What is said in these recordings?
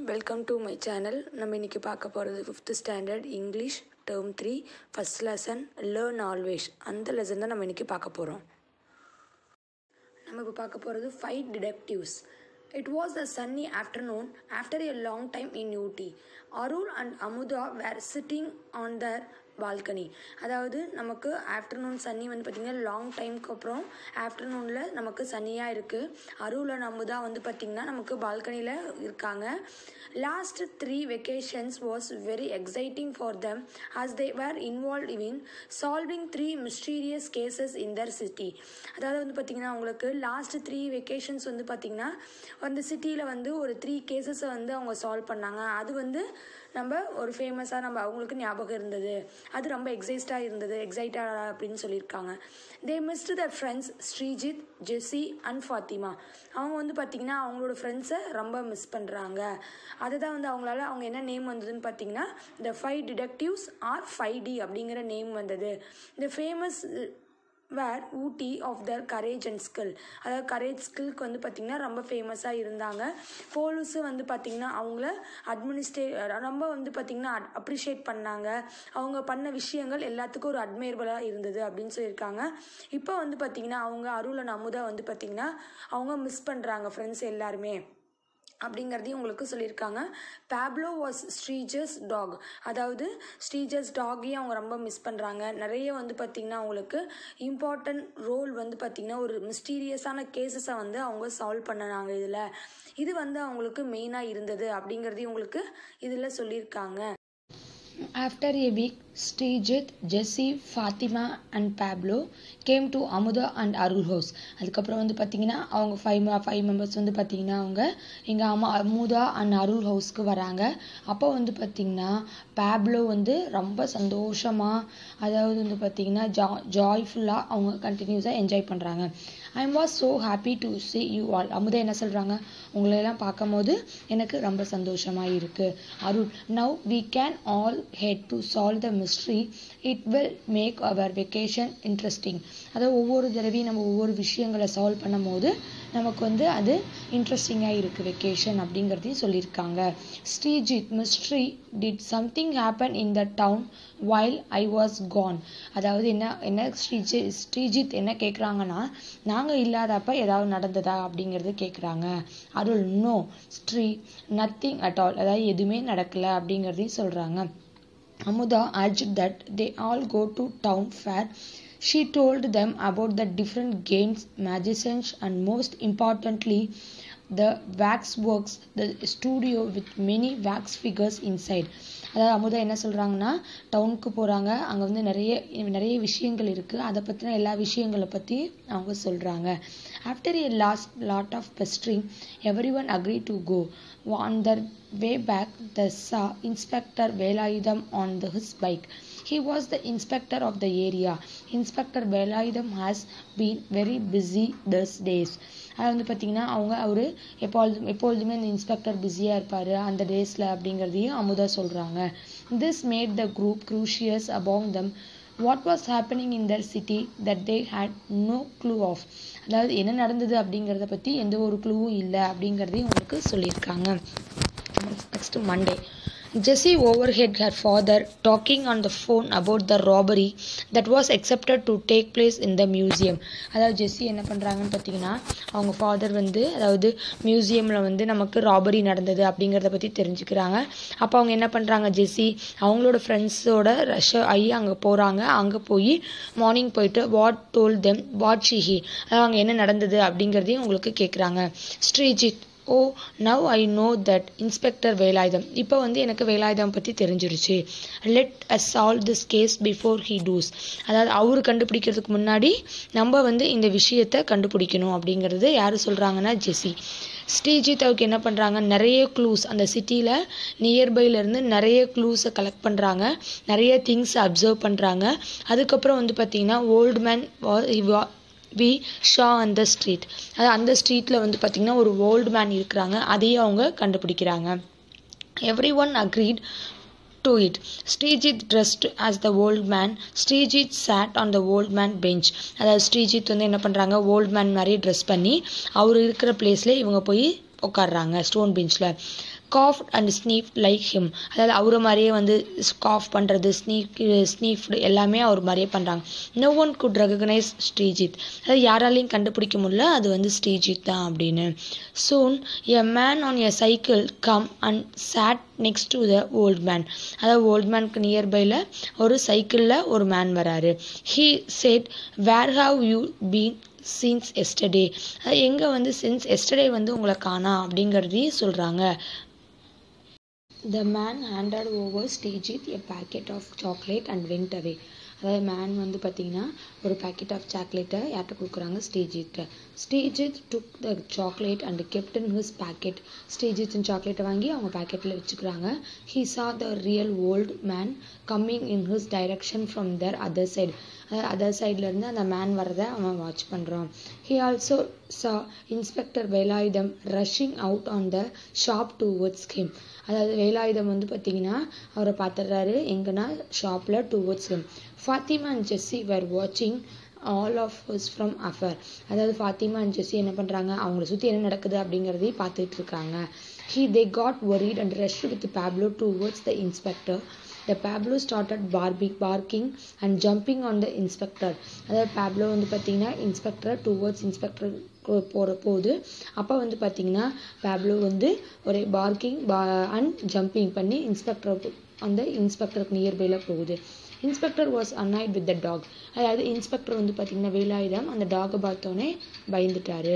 Welcome to my channel நம்ம இன்றைக்கி பார்க்க போகிறது fifth standard English term three first lesson learn always அந்த லெசன் தான் நம்ம இன்றைக்கி பார்க்க போகிறோம் நம்ம இப்போ பார்க்க போகிறது five detectives it was the sunny afternoon after a long time in Ooty Arul and Amudha were sitting on the balcony அதாவது நமக்கு ஆஃப்டர்நூன் சன்னி வந்து பார்த்திங்கன்னா லாங் டைம்க்கு அப்புறம் ஆஃப்டர்நூனில் நமக்கு சன்னியாக இருக்குது அருள் அண்ட் அமுதா வந்து பார்த்திங்கன்னா நமக்கு பால்கனியில் இருக்காங்க last three vacations was very exciting for them as they were involve in solving three mysterious cases in the city அதாவது வந்து பார்த்திங்கன்னா அவங்களுக்கு லாஸ்ட் த்ரீ வெக்கேஷன்ஸ் வந்து பார்த்திங்கன்னா அந்த சிட்டியில் வந்து ஒரு த்ரீ கேசஸை வந்து அவங்க சால்வ் பண்ணாங்க அது வந்து நம்ம ஒரு ஃபேமஸாக நம்ம அவங்களுக்கு ஞாபகம் இருந்தது அது ரொம்ப எக்ஸைஸ்டாக இருந்தது எக்ஸைட்டாக அப்படின்னு சொல்லியிருக்காங்க they missed the friends Sreejith Jessie and Fathima அவங்க வந்து பார்த்திங்கன்னா அவங்களோட ஃப்ரெண்ட்ஸை ரொம்ப மிஸ் பண்ணுறாங்க அதுதான் வந்து அவங்களால அவங்க என்ன நேம் வந்ததுன்னு பார்த்தீங்கன்னா the five detectives or five D அப்படிங்கிற நேம் வந்தது இந்த famous were Ooty of the courage and skill அதாவது கரேஜ் ஸ்கில்க்கு வந்து பார்த்திங்கன்னா ரொம்ப ஃபேமஸாக இருந்தாங்க போலீஸு வந்து பார்த்திங்கன்னா அவங்கள அட்மினிஸ்ட்ரே ரொம்ப வந்து பார்த்திங்கன்னா அப்ரிஷியேட் பண்ணாங்க அவங்க பண்ண விஷயங்கள் எல்லாத்துக்கும் ஒரு அட்மையபிளாக இருந்தது அப்படின்னு சொல்லியிருக்காங்க இப்போ வந்து பார்த்திங்கன்னா அவங்க அருள் அமுதா வந்து பார்த்திங்கன்னா அவங்க மிஸ் பண்ணுறாங்க ஃப்ரெண்ட்ஸ் எல்லாருமே அப்படிங்கிறதையும் உங்களுக்கு சொல்லியிருக்காங்க பேப்லோ வாஸ் ஸ்ரீஜஸ் டாக் அதாவது ஸ்ரீஜஸ் டாகையும் அவங்க ரொம்ப மிஸ் பண்ணுறாங்க நிறைய வந்து பார்த்திங்கன்னா அவங்களுக்கு இம்பார்ட்டன்ட் ரோல் வந்து பார்த்திங்கன்னா ஒரு மிஸ்டீரியஸான கேசஸை வந்து அவங்க சால்வ் பண்ணினாங்க இதில் இது வந்து அவங்களுக்கு மெயினாக இருந்தது அப்படிங்கிறதையும் உங்களுக்கு இதில் சொல்லியிருக்காங்க After a week, Srijit, Jesse, Fatima and Pablo came to Amuda and Arul house. அதுக்கப்புறம் வந்து பார்த்தீங்கன்னா அவங்க ஃபைவ் ஃபைவ் மெம்பர்ஸ் வந்து பார்த்தீங்கன்னா அவங்க எங்கள் அம்மா அமுதா அண்ட் அருள் ஹவுஸ்க்கு வராங்க அப்போ வந்து பார்த்தீங்கன்னா பேப்லோ வந்து ரொம்ப சந்தோஷமாக அதாவது வந்து பார்த்தீங்கன்னா ஜா ஜாய்ஃபுல்லாக அவங்க கண்டினியூஸாக என்ஜாய் பண்ணுறாங்க I was so happy to see you all Amudha என்ன சொல்கிறாங்க உங்களையெல்லாம் பார்க்கும்போது எனக்கு ரொம்ப சந்தோஷமாக இருக்குது Arul now we can all head to solve the mystery it will make our vacation interesting அதாவது ஒவ்வொரு தடவையும் நம்ம ஒவ்வொரு விஷயங்களை சால்வ் பண்ணும் போது நமக்கு வந்து அது இன்ட்ரெஸ்டிங்காக இருக்குது வெக்கேஷன் அப்படிங்கிறதையும் சொல்லியிருக்காங்க Sreejith mystery did something happen in the town while I was gone அதாவது என்ன என்ன ஸ்ரீஜித் ஸ்ரீஜித் என்ன கேட்குறாங்கன்னா நாங்கள் இல்லாதப்ப ஏதாவது நடந்ததா அப்படிங்கிறது கேட்குறாங்க Arul no Sri nothing at all அதாவது எதுவுமே நடக்கலை அப்படிங்கிறதையும் சொல்கிறாங்க Amudha urged that they all go to town fair she told them about the different games magicians and most importantly the wax works the studio with many wax figures inside அதாவது அமுதா என்ன சொல்கிறாங்கன்னா டவுனுக்கு போகிறாங்க அங்கே வந்து நிறைய நிறைய விஷயங்கள் இருக்குது அதை பற்றின எல்லா விஷயங்களை பற்றி அவங்க சொல்கிறாங்க after a last lot of pestering everyone agree to go on the way back the saw inspector velayudam on the, his bike he was the inspector of the area inspector velayudam has been very busy these days அது வந்து பார்த்தீங்கன்னா அவங்க அவர் எப்பொழுதும் எப்பொழுதுமே இந்த inspector பிஸியாக இருப்பார் அந்த டேஸில் அப்படிங்கிறதையும் அமுதா சொல்கிறாங்க this made the group curious about them what was happening in the city that they had no clue of அதாவது என்ன நடந்தது அப்படிங்கிறத பற்றி எந்த ஒரு க்ளூவும் இல்லை அப்படிங்கிறதையும் உங்களுக்கு சொல்லியிருக்காங்க next Monday. Jessie overheard her father talking on the phone about the robbery that was accepted to take place in the museum. அதாவது ஜெஸ்ஸி என்ன பண்ணுறாங்கன்னு பார்த்தீங்கன்னா அவங்க ஃபாதர் வந்து அதாவது மியூசியமில் வந்து நமக்கு ராபரி நடந்தது அப்படிங்கிறத பற்றி தெரிஞ்சுக்கிறாங்க அப்போ அவங்க என்ன பண்ணுறாங்க ஜெஸ்ஸி அவங்களோட ஃப்ரெண்ட்ஸோட ரஷ் ஆகி அங்கே போகிறாங்க அங்கே போய் மார்னிங் போயிட்டு வாட் டோல் தெம் வாட் ஷிஹி அதாவது அங்கே என்ன நடந்தது அப்படிங்கிறதையும் உங்களுக்கு கேட்குறாங்க Sreejith oh now I know that inspector Velayudham இப்போ வந்து எனக்கு வேலாயுதம் பற்றி தெரிஞ்சிருச்சு let a solve this case before he does அதாவது அவர் கண்டுபிடிக்கிறதுக்கு முன்னாடி நம்ம வந்து இந்த விஷயத்தை கண்டுபிடிக்கணும் அப்படிங்கிறது யார் சொல்கிறாங்கன்னா ஜெஸி ஸ்ரீஜித் அவருக்கு என்ன பண்ணுறாங்க நிறைய க்ளூஸ் அந்த சிட்டியில் நியர்பைலேருந்து நிறைய க்ளூஸை கலெக்ட் பண்ணுறாங்க நிறைய திங்ஸ் அப்சர்வ் பண்ணுறாங்க அதுக்கப்புறம் வந்து பார்த்திங்கன்னா ஓல்டு மேன் வி ஷா அந்த ஸ்ட்ரீட் அது அந்த ஸ்ட்ரீட்டில் வந்து பார்த்திங்கன்னா ஒரு ஓல்டு மேன் இருக்கிறாங்க அதையும் அவங்க கண்டுபிடிக்கிறாங்க everyone agreed to it Sreejith dressed as the old man Sreejith sat on the old man bench அதாவது ஸ்ரீஜித் வந்து என்ன பண்ணுறாங்க ஓல்ட் மேன் மாதிரி ட்ரெஸ் பண்ணி அவர் இருக்கிற பிளேஸில் இவங்க போய் உட்காடுறாங்க ஸ்டோன் பெஞ்சில் cough and sniff like him அதாவது அவரை மாதிரியே வந்து காஃப் பண்ணுறது ஸ்னீஃப் ஸ்னீஃப் எல்லாமே அவர் மாதிரியே பண்ணுறாங்க no one could recognise Sreejith அதாவது யாராலையும் கண்டுபிடிக்க முடியல அது வந்து ஸ்ரீஜித் தான் அப்படின்னு soon a man on a cycle come and sat next to the old man அதாவது ஓல்ட் மேனுக்கு நியர்பையில் ஒரு சைக்கிளில் ஒரு மேன் வராரு he said where have you been since yesterday எங்கே வந்து சின்ஸ் எஸ்டர்டே வந்து உங்களை காணா அப்படிங்கிறதையும் சொல்கிறாங்க the man handed over Sreejith a packet of chocolate and went அவே அதாவது மேன் வந்து பார்த்தீங்கன்னா ஒரு பேக்கெட் ஆஃப் சாக்லேட்டை யார்கிட்ட கொடுக்குறாங்க ஸ்டேஜிட்ட Sreejith took the chocolate and kept in his pocket ஸ்டேஜித்தின் சாக்லேட்டை வாங்கி அவங்க பேக்கெட்டில் வச்சுக்கிறாங்க he saw the real old man coming in his direction from the other side other சைட்லேருந்து அந்த மேன் வரதை அவன் வாட்ச் பண்ணுறான் he also saw inspector Velayudham rushing out on the shop towards him அதாவது வேலாயுதம் வந்து பார்த்தீங்கன்னா அவரை பார்த்துடுறாரு எங்கன்னா ஷாப்பில் towards him Fathima and Jessie were வாட்சிங் all of this from afar அதாவது ஃபாத்திமா அண்ட் ஜெஸ்ஸி என்ன பண்ணுறாங்க அவங்கள சுற்றி என்ன நடக்குது அப்படிங்கிறதையும் பார்த்துட்டு இருக்காங்க he they got worried and rushed with Pablo towards the inspector the Pablo started பார்பி barking and jumping on the inspector அதாவது பேப்லோ வந்து பார்த்தீங்கன்னா இன்ஸ்பெக்டர் டுவர்ட்ஸ் இன்ஸ்பெக்டர் போகிற போது அப்போ வந்து பார்த்தீங்கன்னா பேப்லோ வந்து ஒரு பார்க்கிங் பா அண்ட் ஜம்பிங் பண்ணி இன்ஸ்பெக்டர் அந்த இன்ஸ்பெக்டருக்கு நியர்பையில் போகுது inspector was annoyed with the dog அதாவது இன்ஸ்பெக்டர் வந்து பார்த்தீங்கன்னா வேலாயுதம் அந்த டாகை பார்த்தோன்னே பயந்துட்டாரு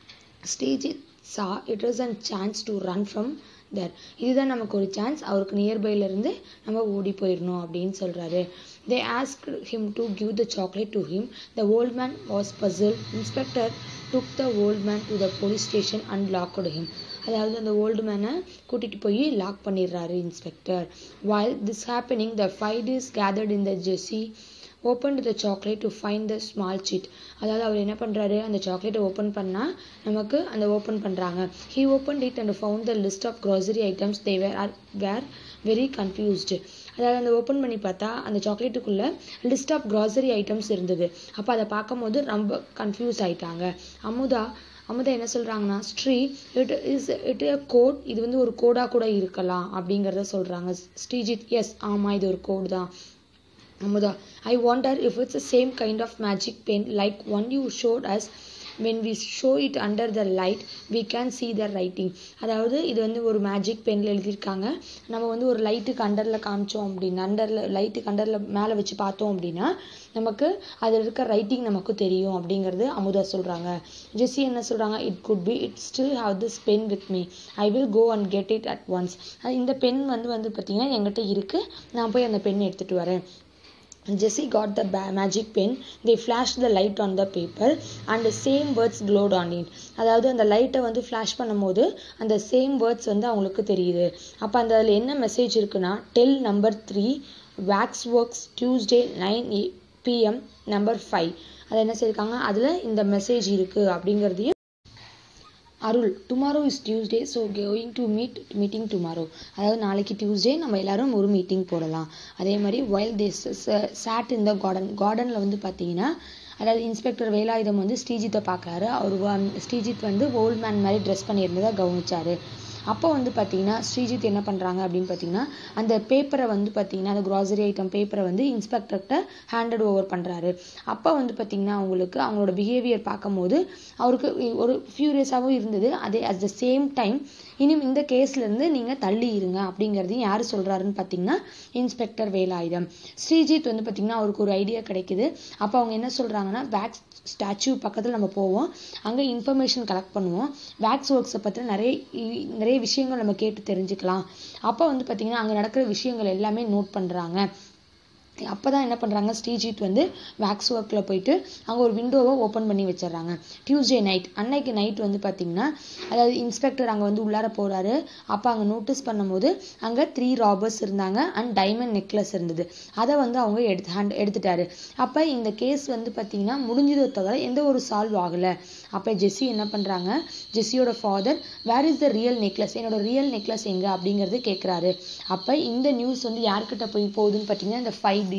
Sreejith saw it is and chance to run from there இதுதான் நமக்கு ஒரு சான்ஸ் அவருக்கு நியர்பைலேருந்து நம்ம ஓடி போயிடணும் அப்படின்னு சொல்கிறாரு they ask him to give the chocolate to him the old man was puzzled inspector took the old man to the police station and locked him அதாவது அந்த ஓல்டு மேனை கூட்டிகிட்டு போய் லாக் பண்ணிடுறாரு inspector while this happening the five days gathered in the jesse opened the chocolate to find the small cheat அதாவது அவர் என்ன பண்ணுறாரு அந்த சாக்லேட்டை ஓப்பன் பண்ணால் நமக்கு அந்த ஓப்பன் பண்ணுறாங்க he opened it and found the list of grocery items they were are were very confused அதாவது அந்த ஓப்பன் பண்ணி பார்த்தா அந்த சாக்லேட்டுக்குள்ள லிஸ்ட் ஆஃப் grocery ஐட்டம்ஸ் இருந்தது அப்போ அதை பார்க்கும்போது ரொம்ப கன்ஃபியூஸ் ஆயிட்டாங்க அமுதா அமுதா என்ன சொல்றாங்கன்னா see it is it a code இது வந்து ஒரு கோடா கூட இருக்கலாம் அப்படிங்கிறத சொல்றாங்க ஸ்ரீஜித் எஸ் ஆமா இது ஒரு கோட் தான் Amudha I wonder if it's same kind of magic pen like one you showed us when we show it under the light we can see the writing அதாவது இது வந்து ஒரு மேஜிக் பென்ல எழுதியிருக்காங்க நம்ம வந்து ஒரு லைட்டுக்கு அண்டரில் காமிச்சோம் அப்படின்னா அண்டரில் லைட்டுக்கு அண்டரில் மேலே வச்சு பார்த்தோம் அப்படின்னா நமக்கு அதில் இருக்க ரைட்டிங் நமக்கு தெரியும் அப்படிங்கிறது அமுதா சொல்கிறாங்க ஜெஸ்ஸி என்ன சொல்கிறாங்க it could be it still have this pen with me I will go and get it at once இந்த பென் வந்து வந்து பார்த்தீங்கன்னா என்கிட்ட இருக்குது நான் போய் அந்த பென் எடுத்துகிட்டு வரேன் Jessie got the ba- magic pen. They flashed the light on the paper and the same words glowed on it. அதாவது அந்த லைட்டை வந்து ஃப்ளாஷ் பண்ணும்போது அந்த சேம் வேர்ட்ஸ் வந்து அவங்களுக்கு தெரியுது அப்போ அந்த அதில் என்ன மெசேஜ் இருக்குன்னா tell number three wax works Tuesday nine PM number five அதை என்ன சொல்லியிருக்காங்க அதில் இந்த மெசேஜ் இருக்குது அப்படிங்கிறதையும் Arul tomorrow is Tuesday so going to meet meeting tomorrow அதாவது நாளைக்கு டியூஸ்டே நம்ம எல்லாரும் ஒரு மீட்டிங் போடலாம் அதே மாதிரி வைல் திஸ் சாட் இந்த கார்டன் கார்டனில் வந்து பார்த்தீங்கன்னா அதாவது இன்ஸ்பெக்டர் வேலாயுதம் வந்து ஸ்ரீஜித்தை பார்க்குறாரு அவர் ஸ்ரீஜித் வந்து ஓல்ட் மேன் மாதிரி ட்ரெஸ் பண்ணியிருந்ததை கவனிச்சாரு அப்போ வந்து பார்த்தீங்கன்னா ஸ்ரீஜித் என்ன பண்ணுறாங்க அப்படின்னு பார்த்தீங்கன்னா அந்த பேப்பரை வந்து பார்த்தீங்கன்னா அந்த க்ராசரி ஐட்டம் பேப்பரை வந்து இன்ஸ்பெக்டர்கிட்ட ஹேண்டட் ஓவர் பண்ணுறாரு அப்போ வந்து பார்த்தீங்கன்னா அவங்களுக்கு அவங்களோட பிஹேவியர் பார்க்கும்போது அவருக்கு ஒரு ஃபியூரியஸாகவும் இருந்தது அதே அட் த சேம் டைம் இனிமே இந்த கேஸ்லேருந்து நீங்கள் தள்ளி இருங்க அப்படிங்கிறதையும் யார் சொல்கிறாருன்னு பார்த்தீங்கன்னா இன்ஸ்பெக்டர் வேலாயுதம் ஸ்ரீஜித் வந்து பார்த்தீங்கன்னா அவருக்கு ஒரு ஐடியா கிடைக்குது அப்போ அவங்க என்ன சொல்கிறாங்கன்னா வேக்ஸ் ஸ்டாச்சு பக்கத்தில் நம்ம போவோம் அங்கே இன்ஃபர்மேஷன் கலெக்ட் பண்ணுவோம் வேக்ஸ் ஒர்க்ஸை பற்றி நிறைய நிறைய விஷயங்கள் நம்ம கேட்டு தெரிஞ்சுக்கலாம் அப்போ வந்து பார்த்தீங்கன்னா அங்கே நடக்கிற விஷயங்கள் எல்லாமே நோட் பண்ணுறாங்க அப்போ தான் என்ன பண்ணுறாங்க ஸ்ரீஜித் வந்து வேக்ஸ் ஒர்க்கில் போயிட்டு அங்கே ஒரு விண்டோவை ஓப்பன் பண்ணி வச்சிடுறாங்க டியூஸ்டே நைட் அன்னைக்கு நைட் வந்து பார்த்தீங்கன்னா அதாவது இன்ஸ்பெக்டர் அங்கே வந்து உள்ளார போகிறாரு அப்போ அங்கே நோட்டீஸ் பண்ணும்போது அங்கே த்ரீ ராபர்ஸ் இருந்தாங்க அண்ட் டைமண்ட் நெக்லஸ் இருந்தது அதை வந்து அவங்க எடுத்து ஹேண்ட் எடுத்துட்டாரு அப்போ இந்த கேஸ் வந்து பார்த்தீங்கன்னா முடிஞ்சதை தவிர எந்த ஒரு சால்வ் ஆகலை அப்போ ஜெஸ்ஸி என்ன பண்ணுறாங்க ஜெஸ்ஸியோட father where is the real necklace என்னோட ரியல் நெக்லஸ் எங்கே அப்படிங்கிறது கேட்குறாரு அப்போ இந்த நியூஸ் வந்து யார்கிட்ட போய் போகுதுன்னு பார்த்தீங்கன்னா இந்த ஃபைவ் டேஸ்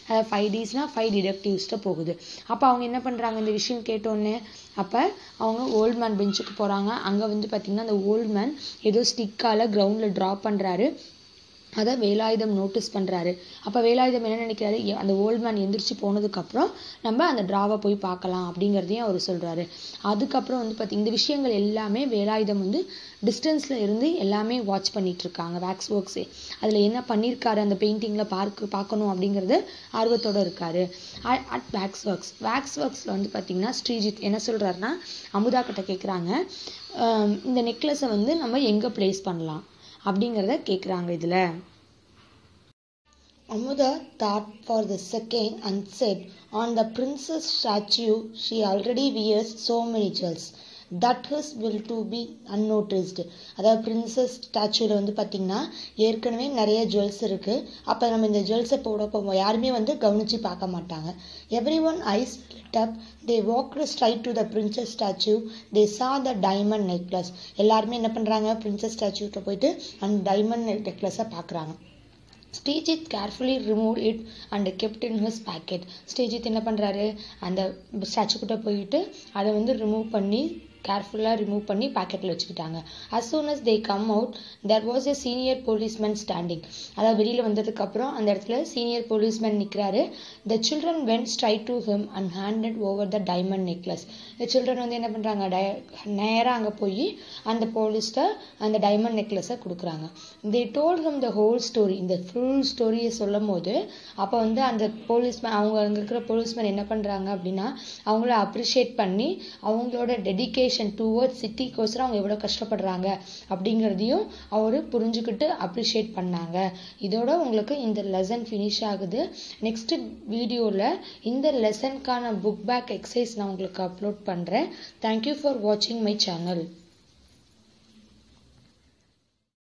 ஃபைவ் டேஸ்னால் ஃபைவ் டிடெக்டிவ்ஸ்ட்டு போகுது அப்போ அவங்க என்ன பண்ணுறாங்க இந்த விஷயம் கேட்டோன்னே அப்போ அவங்க ஓல்ட் மேன் பெஞ்சுக்கு போகிறாங்க அங்கே வந்து பார்த்திங்கன்னா அந்த ஓல்ட் மேன் ஏதோ ஸ்டிக்கால் கிரவுண்டில் ட்ரா பண்ணுறாரு அதை வேலாயுதம் நோட்டீஸ் பண்ணுறாரு அப்போ வேலாயுதம் என்ன நினைக்கிறாரு எ- அந்த ஓல்ட் மேன் எந்திரிச்சு போனதுக்கப்புறம் நம்ம அந்த ட்ராவை போய் பார்க்கலாம் அப்படிங்கிறதையும் அவர் சொல்கிறாரு அதுக்கப்புறம் வந்து பார்த்தி இந்த விஷயங்கள் எல்லாமே வேலாயுதம் வந்து டிஸ்டன்ஸில் இருந்து எல்லாமே வாட்ச் பண்ணிட்டு இருக்காங்க வேக்ஸ் ஒர்க்ஸே அதில் என்ன பண்ணியிருக்காரு அந்த பெயிண்டிங்கில் பார்க்க பார்க்கணும் அப்படிங்கிறது ஆர்வத்தோடு இருக்காரு அட் வேக்ஸ் ஒர்க்ஸ் வேக்ஸ் ஒர்க்ஸில் வந்து பார்த்திங்கன்னா ஸ்ரீஜித் என்ன சொல்கிறாருன்னா அமுதா கிட்ட கேட்குறாங்க இந்த நெக்லஸை வந்து நம்ம எங்கே ப்ளேஸ் பண்ணலாம் அப்படிங்கிறத கேட்குறாங்க இதில் Amuda thought for the second and said, On the princess statue, she already wears so many jewels. That his will to be unnoticed. அதாவது பிரின்சஸ் ஸ்டாச்சுவில் வந்து பார்த்தீங்கன்னா ஏற்கனவே நிறைய ஜுவல்ஸ் இருக்குது அப்போ நம்ம இந்த ஜுவல்ஸை போட போவோம் யாருமே வந்து கவனித்து பார்க்க மாட்டாங்க every one eyes lit up they walked straight to the princess statue they saw the diamond necklace எல்லாருமே என்ன பண்ணுறாங்க பிரின்சஸ் ஸ்டாச்சுக்கிட்ட போயிட்டு அந்த டைமண்ட் நெக்லஸை பார்க்குறாங்க Sreejith carefully remove it and kept in his pocket Sreejith என்ன பண்ணுறாரு அந்த ஸ்டாச்சு கிட்ட போயிட்டு அதை வந்து ரிமூவ் பண்ணி கேர்ஃபுல்லாக ரிமூவ் பண்ணி பாக்கெட்டில் வச்சுக்கிட்டாங்க as soon as they come out there was a senior policeman standing அதாவது வெளியில் வந்ததுக்கப்புறம் அந்த இடத்துல சீனியர் போலீஸ்மேன் நிற்கிறாரு the children went straight to him and handed over the diamond necklace the children வந்து என்ன பண்ணுறாங்க டை நேராக அங்கே போய் அந்த போலீஸ்ட்ட அந்த டைமண்ட் நெக்லஸை கொடுக்குறாங்க they told him the whole story இந்த ஃபுல் ஸ்டோரியை சொல்லும் போது அப்போ வந்து அந்த போலீஸ்மேன் அவங்க அங்கே இருக்கிற போலீஸ்மேன் என்ன பண்ணுறாங்க அப்படின்னா அவங்கள அப்ரிஷியேட் பண்ணி அவங்களோட டெடிகேஷன் டுவர்ட்ஸ் சிட்டிக்கோசரம் அவங்க எவ்வளோ கஷ்டப்படுறாங்க அப்படிங்கிறதையும் அவர் புரிஞ்சுக்கிட்டு அப்ரிஷியேட் பண்ணாங்க இதோட உங்களுக்கு இந்த லெசன் ஃபினிஷ் ஆகுது நெக்ஸ்ட் வீடியோவில் இந்த லெசனுக்கான புக் பேக் எக்ஸசைஸ் நான் உங்களுக்கு அப்லோட் பண்ணுறேன் தேங்க்யூ ஃபார் வாட்சிங் மை சேனல்